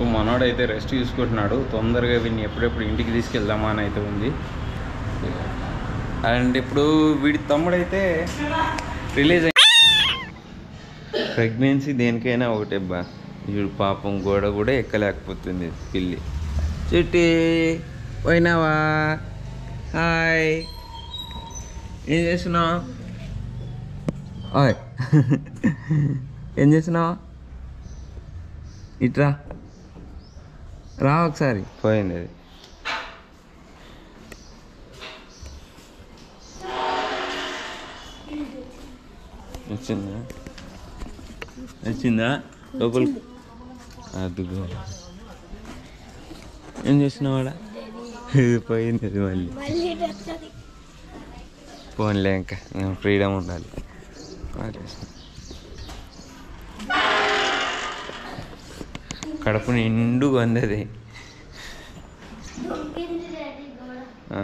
So మనోడైతే rest తీసుకుంటున్నాడు తొందరగా వీడిని ఎప్పుడెప్పుడు ఇంటికి తీసుకెళ్దామా అని అయితే ఉంది అండ్ ఇప్పుడు వీడి తమ్ముడైతే రిలీజ్ అయ్యి ప్రెగ్నెన్సీ దేనికైనా ఒకటే బా వీడు పాపం గోడ కూడా ఎక్కలేకపోతుంది పిల్లి చిట్టి పోయినావా హాయ్ ఏం చేస్తున్నావు ఓయ్ ఏం చేస్తున్నావా ఇట్రా రా ఒకసారి పోయింది అది వచ్చిందా వచ్చిందా లోపల అదిగో ఏం చేసినావాడా ఇది పోయింది అది మళ్ళీ పోన్లే ఇంకా ఫ్రీడమ్ ఉండాలి పారేస్తా. కడుపు నిండుగా ఉంది అది ఆ.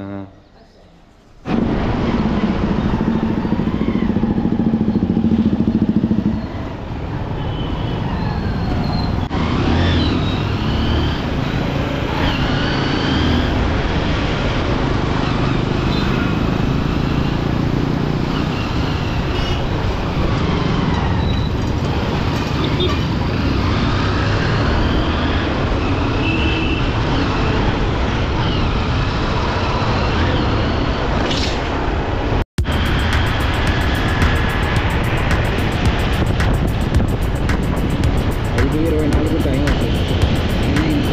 ఐదు ఇరవై నాలుగు టైం అవుతుంది అయినా ఇంకో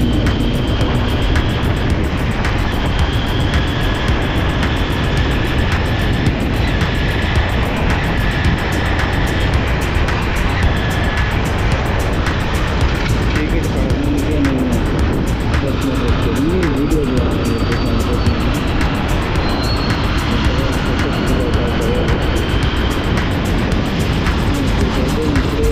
టికెట్ పడకముందుకే నేను వెళ్ళి వీడియో చేయాలని చెప్పేసి అనుకుంటున్నాను ఇప్పుడైతే ఇప్పుడే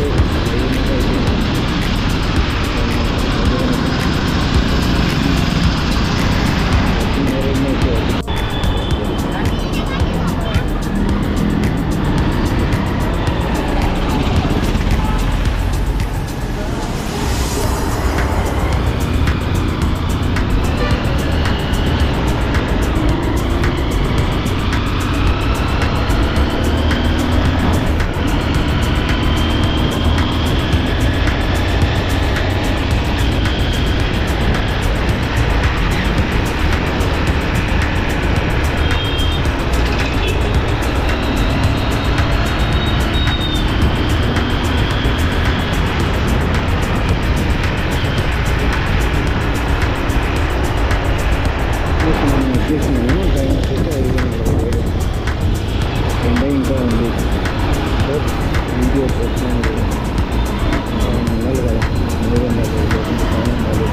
వచ్చేసినాము టైం వచ్చేసి ఐదు గంటల ఏడు ఎండ ఇంకా ఉంది వీడియోస్ వచ్చినాయి కదా ఇంకా ఉండాలి కదా మూడు వందల టైం ఉండాలి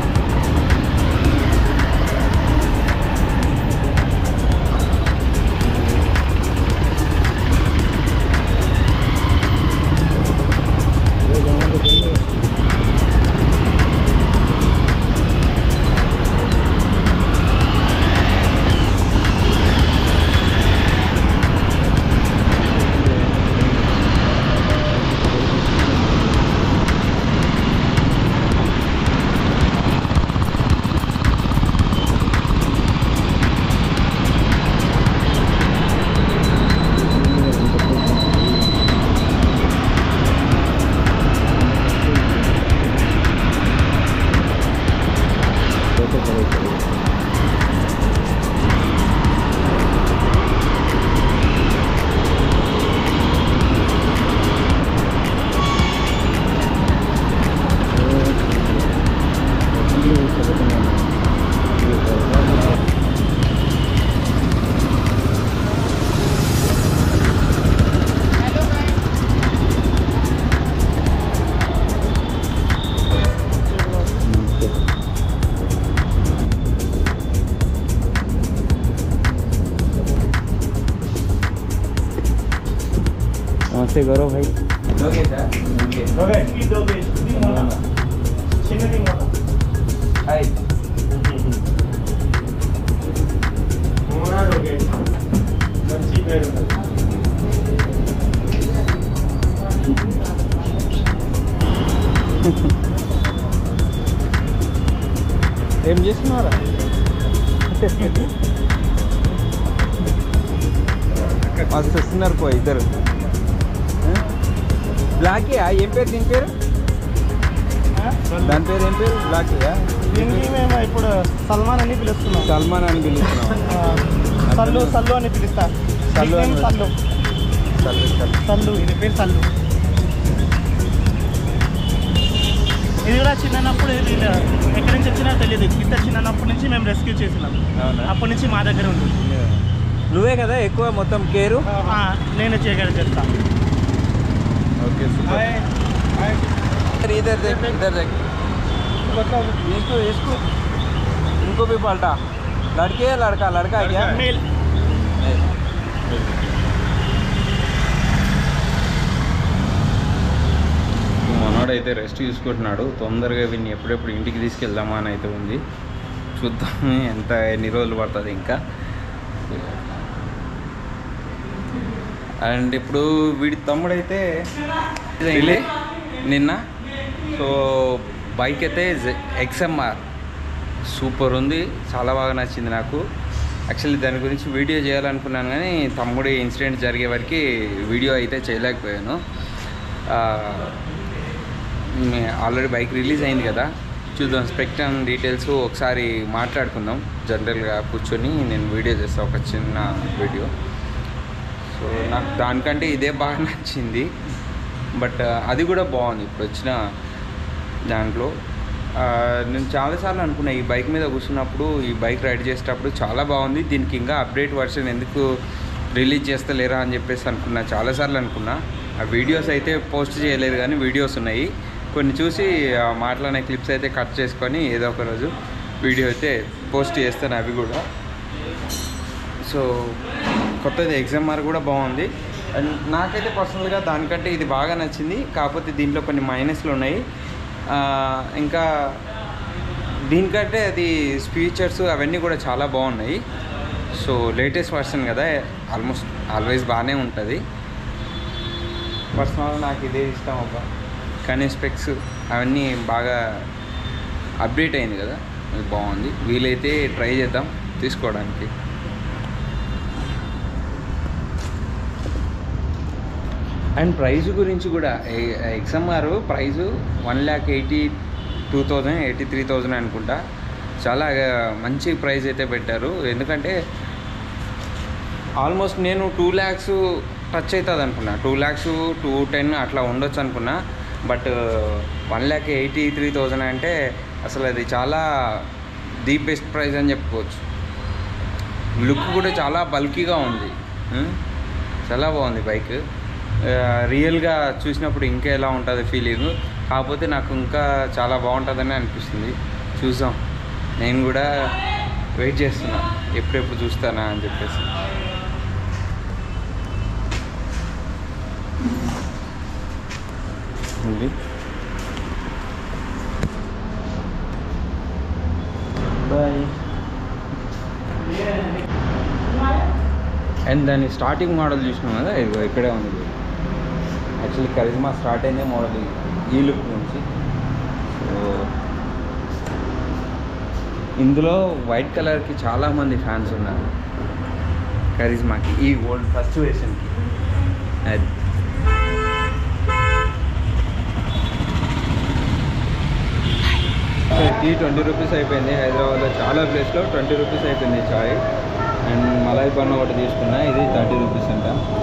నమస్తే గౌరవ్ భాయ్ ఓకే ఇది ఓకే ఇది మొన్న చిన్నది మొన్న హాయ్ మోనాడు ఓకే మంచి పేరు ఉంటుంది ఏం చేస్తున్నారా మస్తు వస్తున్నారు పో ఇద్దరు బ్లాకీయా ఏం పేరు దీని పేరు దాని పేరు ఏం పేరు బ్లాకీయా దీనికి మేము ఇప్పుడు సల్మాన్ అని పిలుస్తున్నాం సల్మాన్ అని పిలుస్తున్నాం ఆ, సల్లు సల్లు అని పిలుస్తా సల్లు అని Nickname సల్లు సల్లు సల్లు సల్లు ఇది పేరు సల్లు ఇది కూడా చిన్నప్పుడు ఇది ఎక్కడి నుంచి వచ్చినా తెలియదు ఇంత చిన్నప్పటి నుంచి మేము రెస్క్యూ చేసినాం అవునా అప్పటి నుంచి మా దగ్గర ఉంది నువ్వే కదా ఎక్కువ మొత్తం కేరు ఆ, నేను చేయగల చేస్తా ఓకే इधर देख इधर देख इसको इसको इनको भी पलटा लड़के है लड़का लड़का है क्या మేల్ మనోడైతే రెస్ట్ తీసుకుంటున్నాడు తొందరగా వీడిని ఎప్పుడెప్పుడు ఇంటికి తీసుకెళ్దామా అని అయితే ఉంది చూద్దాం ఎంత ఎన్ని రోజులు పడుతుంది ఇంకా అండ్ ఇప్పుడు వీడి తమ్ముడైతే రిలే నిన్న సో బైక్ అయితే ఎక్స్ఎంఆర్ సూపర్ ఉంది చాలా బాగా నచ్చింది నాకు యాక్చువల్లీ దాని గురించి వీడియో చేయాలనుకున్నాను కానీ తమ్ముడి ఇన్సిడెంట్ జరిగే వరకు వీడియో అయితే చేయలేకపోయాను ఆల్రెడీ బైక్ రిలీజ్ అయింది కదా చూద్దాం స్పెక్ట్రమ్ డీటెయిల్స్ ఒకసారి మాట్లాడుకుందాం జనరల్గా కూర్చొని నేను వీడియో చేస్తాను ఒక చిన్న వీడియో సో నాకు దానికంటే ఇదే బాగా నచ్చింది బట్ అది కూడా బాగుంది ఇప్పుడు వచ్చిన దాంట్లో ఆ, నేను చాలాసార్లు అనుకున్నా ఈ బైక్ మీద కూర్చున్నప్పుడు ఈ బైక్ రైడ్ చేసేటప్పుడు చాలా బాగుంది దీనికి ఇంకా అప్డేట్ వర్షన్ ఎందుకు రిలీజ్ చేస్తలేరా అని చెప్పేసి అనుకున్నా చాలాసార్లు అనుకున్నా ఆ వీడియోస్ అయితే పోస్ట్ చేయలేదు కానీ వీడియోస్ ఉన్నాయి కొన్ని చూసి ఆ మాట్లాడిన క్లిప్స్ అయితే కట్ చేసుకొని ఏదో ఒక రోజు వీడియో అయితే పోస్ట్ చేస్తాను అవి కూడా సో కొత్తది ఎగ్జామ్ఆర్ కూడా బాగుంది అండ్ నాకైతే పర్సనల్గా దానికంటే ఇది బాగా నచ్చింది కాకపోతే దీంట్లో కొన్ని మైనస్లు ఉన్నాయి ఆ, ఇంకా దీనికంటే అది ఫీచర్స్ అవన్నీ కూడా చాలా బాగున్నాయి సో లేటెస్ట్ వర్షన్ కదా ఆల్మోస్ట్ ఆల్వేస్ బాగానే ఉంటుంది పర్సనల్గా నాకు ఇదే ఇష్టం అబ్బా కానీ స్పెక్స్ అవన్నీ బాగా అప్డేట్ అయింది కదా అది బాగుంది వీలైతే ట్రై చేద్దాం తీసుకోవడానికి అండ్ ప్రైస్ గురించి కూడా XMR price one lakh eighty two thousand eighty three thousand అనుకుంటా చాలా ఆ, మంచి ప్రైస్ అయితే పెట్టారు ఎందుకంటే ఆల్మోస్ట్ నేను టూ ల్యాక్స్ టచ్ అవుతుంది అనుకున్నా టూ ల్యాక్స్ టూ టెన్ అట్లా ఉండొచ్చు అనుకున్నా but one lakh eighty three thousand అంటే అసలు అది చాలా ది బెస్ట్ ప్రైస్ అని చెప్పుకోవచ్చు లుక్ కూడా చాలా బల్కీగా ఉంది ఉం? చాలా బాగుంది బైక్ రియల్గా చూసినప్పుడు ఇంకా ఎలా ఉంటుంది ఫీలింగ్ కాకపోతే నాకు ఇంకా చాలా బాగుంటుందని అనిపిస్తుంది చూసాం నేను కూడా వెయిట్ చేస్తున్నా ఎప్పుడెప్పుడు చూస్తానా అని చెప్పేసి ఉంది బాయ్ అండ్ దాని స్టార్టింగ్ మోడల్ చూసినాం కదా ఇదిగో ఇక్కడే ఉంది యాక్చువల్లీ కరిజ్మా స్టార్ట్ అయిందే మోడల్ ఈ లుక్ నుంచి సో ఇందులో వైట్ కలర్కి చాలామంది ఫ్యాన్స్ ఉన్నారు కరిజ్మాకి ఈ ఓల్డ్ ఫస్ట్ వేషన్కి అది టీ ట్వంటీ రూపీస్ అయిపోయింది హైదరాబాద్లో చాలా ప్లేస్లో ట్వంటీ రూపీస్ అయిపోయింది చాయ్ అండ్ మలాయ్ పన్ను ఒకటి తీసుకున్నా ఇది థర్టీ రూపీస్ అంట